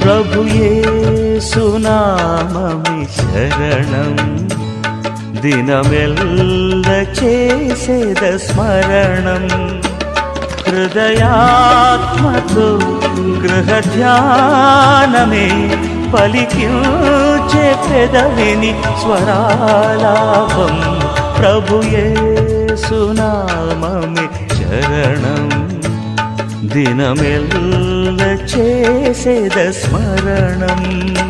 ప్రభుయేసునామమి శరణం దినమెల్ల చేసేద స్మరణం హృదయాత్మతో గృహ ధ్యానమే పలికించే పెదవిని స్వరాలాపం ప్రభుయేసునామమి శరణం దినమెల్ల చేసేద స్మరణం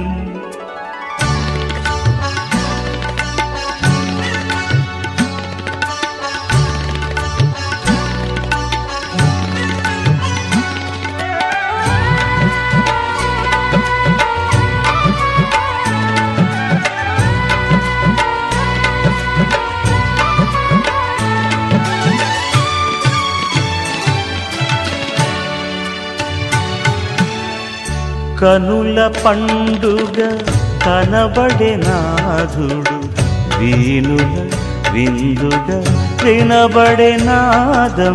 కనుల పండుగ కనబడే నాథుడు వీనుల విందుగా వినబడే నాదం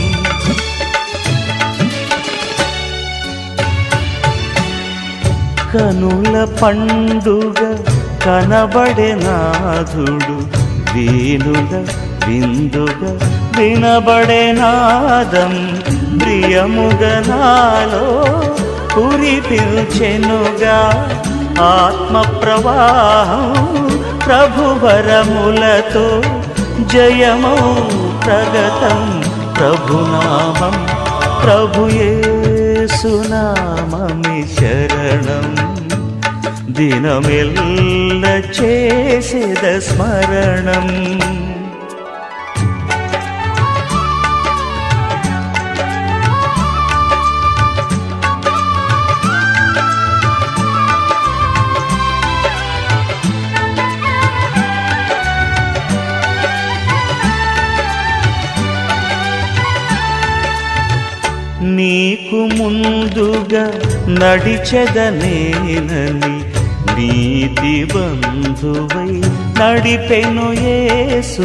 కనుల పండుగ కనబడే నాథుడు వీనుల విందుగా వినబడే నాదం ప్రియముగనాలో కురిపించెనుగా ఆత్మ ప్రవాహం ప్రభువరములతో జయమౌ ప్రగతం ప్రభునామం ప్రభుయేసునామమి శరణం దినమెల్ల చేసేద స్మరణం నీకు ముందుగా నడిచెదనేనని నీతి బంధువై నడిపెను యేసు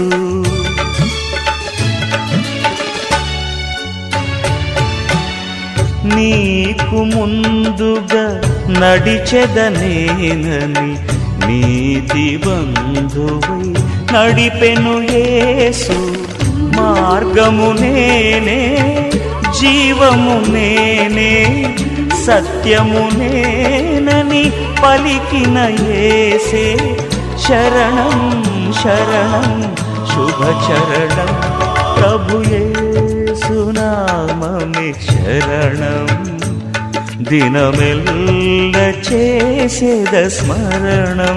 నీకు ముందుగా నడిచెదనేనని నీతి బంధువై నడిపెను యేసు మార్గము నేనే జీవము నేనే సత్యము నేనని పలికిన ఏసే శరణం శరణం శుభ చరణం ప్రభుయేసునామమి శరణం దినమెల్ల చేసేద స్మరణం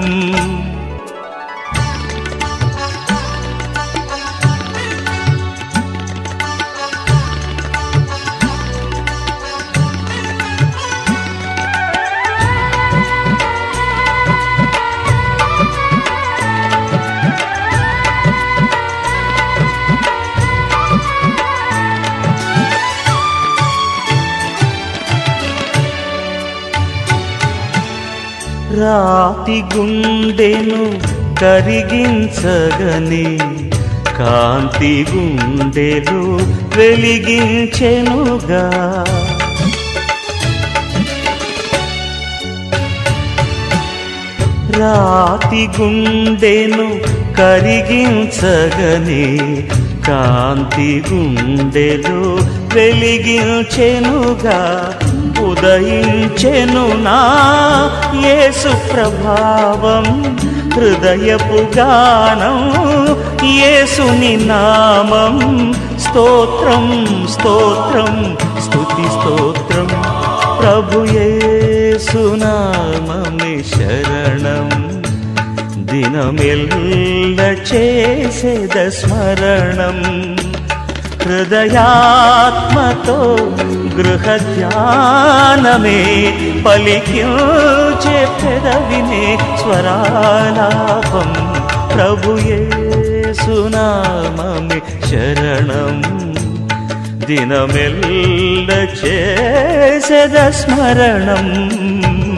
రాతి గుండెను కరిగించగని కాంతి గుండెలు వెలిగించెనుగా రాతి గుండెను కరిగించగని కాంతి గుండెలు వెలిగించెనుగా ఉదయించెను నా యేసు ప్రభావం హృదయపు గానం యేసుని నామం స్తోత్రం స్తోత్రం స్తుతి స్తోత్రం ప్రభు యేసునామమి శరణం దినమెల్ల చేసేద స్మరణం హృదయాత్మతో గృహ ధ్యానమే పలికించే పెదవినే స్వరాలాపం ప్రభుయేసునామమి శరణం దినమెల్ల చేసద స్మరణం